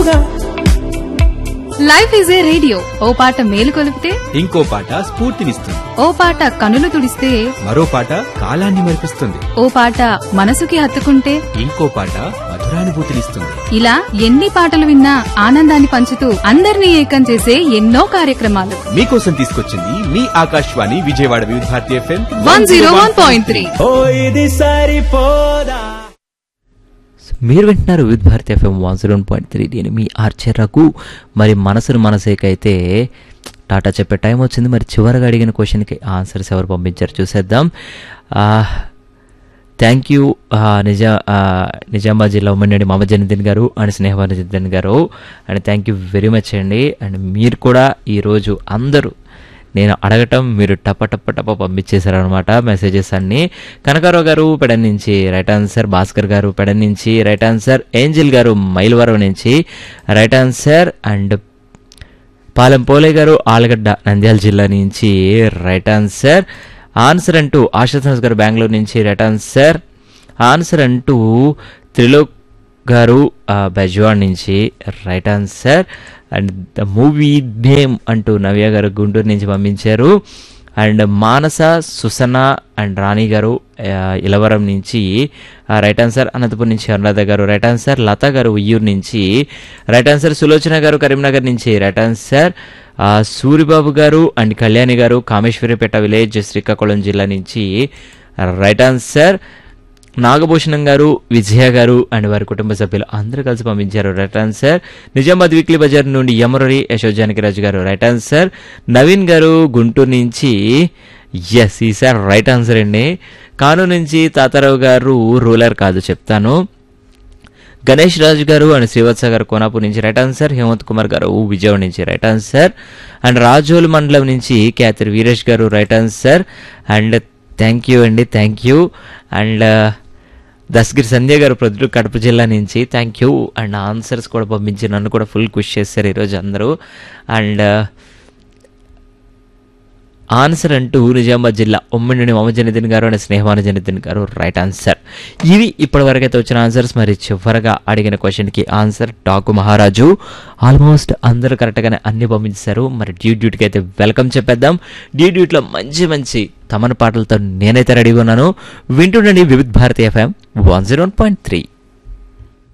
life is a radio ఓ పాట మేలు కొలిపితే ఇంకో పాట స్ఫూర్తినిస్తుంది ఓ పాట కనులు తుడిస్తే మరో పాట కాలాన్ని మరిపిస్తుంది ఓ పాట మనసుకి హత్తుకుంటే ఇంకో పాట మధురానుభూతినిస్తుంది ఇలా ఎన్ని పాటలు విన్నా ఆనందాన్ని పంచుతూ అందరినీ ఏకం చేసే ఎన్నో కార్యక్రమాలు మీకోసం తీసుకొచ్చింది మీ Akashvani Vijayawada Vividh Bharati FM one zero one point three ఓ ఇది సరిపోదా మీరు వింటున్నారు with Bharati FM one zero point three నేను మీ ఆర్చర్రకు మరి మనసును మనసేకైతే టాటా చెప్పే టైం వచ్చింది మరి చివరిగా అడిగిన క్వశ్చన్కి ఆన్సర్స్ ఎవరు పంపించారు చూసేద్దాం థ్యాంక్ యూ నిజా ఆ, నిజామాబాద్ జిల్లా ఉమ్మడి మహమ్మద్ జనుద్దీన్ గారు అండ్ స్నేహవాన్ జనుద్దీన్ గారు and thank you very much అండి అండ్ మీరు కూడా ఈరోజు అందరూ నేను అడగటం మీరు టప టప టప పంపించేశారనమాట మెసేజెస్ అన్ని కనకారావు గారు పెడన్ నుంచి రైట్ ఆన్సర్ భాస్కర్ గారు పెడన్ నుంచి రైట్ ఆన్సర్ ఏంజిల్ గారు మైలవరం నుంచి రైట్ ఆన్సర్ అండ్ పాలెం పోలే గారు ఆలగడ్డ నంద్యాల జిల్లా నుంచి రైట్ ఆన్సర్ ఆన్సర్ అంటూ ఆశాసన్స్ గారు బెంగళూరు నుంచి రైట్ ఆన్సర్ ఆన్సర్ అంటూ త్రిలోక్ గారు ఆ, బెజవాడ్ నుంచి right answer and the movie name అంటూ నవ్య గారు గుంటూరు నుంచి పంపించారు అండ్ మానస సుసన అండ్ రాణి గారు ఆ, ఇలవరం నుంచి ఆ, రైట్ ఆన్సర్ అనంతపురం నుంచి అనురాధ గారు రైట్ ఆన్సర్ లత గారు ఉయ్యూరు నుంచి రైట్ ఆన్సర్ సులోచన గారు కరీంనగర్ నుంచి రైట్ ఆన్సర్ ఆ, సూరిబాబు గారు అండ్ కళ్యాణి గారు కామేశ్వరిపేట విలేజ్ శ్రీకాకుళం జిల్లా నుంచి రైట్ ఆన్సర్ నాగభూషణం గారు విజయ గారు అండ్ వారి కుటుంబ సభ్యులు అందరూ కలిసి పంపించారు right answer Nizamabad weekly bazaar నుండి యమరరి యశోజ్ జానకిరాజు గారు రైట్ ఆన్సర్ నవీన్ గారు గుంటూరు నుంచి ఎస్ ఈసారి రైట్ ఆన్సర్ అండి కాను నుంచి తాతారావు గారు రూలర్ కాదు చెప్తాను గణేష్ రాజు గారు అండ్ శ్రీవత్స గారు కోనాపూర్ నుంచి రైట్ ఆన్సర్ హేమంత్ కుమార్ గారు విజయవాడ నుంచి రైట్ ఆన్సర్ అండ్ రాజోల్ మండలం నుంచి క్యాథర్ వీరేష్ గారు right answer and thank you అండి thank you and Dasgiri Sandhya గారు ప్రొద్దు కడప జిల్లా నుంచి థ్యాంక్ యూ అండ్ ఆన్సర్స్ కూడా పంపించి నన్ను కూడా ఫుల్ ఖుషి చేశారు ఈరోజు అందరూ అండ్ ఆన్సర్ అంటూ నిజామాబాద్ జిల్లా ఉమ్మడి నుండి మమ జనిదిన్ గారు అండ్ స్నేహమాన జనిదిన్ గారు రైట్ ఆన్సర్ ఇవి ఇప్పటి వరకైతే వచ్చిన ఆన్సర్స్ మరి చివరగా అడిగిన క్వశ్చన్కి ఆన్సర్ టాకు మహారాజు ఆల్మోస్ట్ అందరూ కరెక్ట్గానే అన్ని పంపించారు మరి డ్యూ డ్యూటీకి అయితే వెల్కమ్ చెప్పేద్దాం డ్యూ డ్యూటీలో మంచి మంచి తమన పాటలతో నేనైతే రెడీగా ఉన్నాను వింటుండండి Vividh Bharati FM one zero point three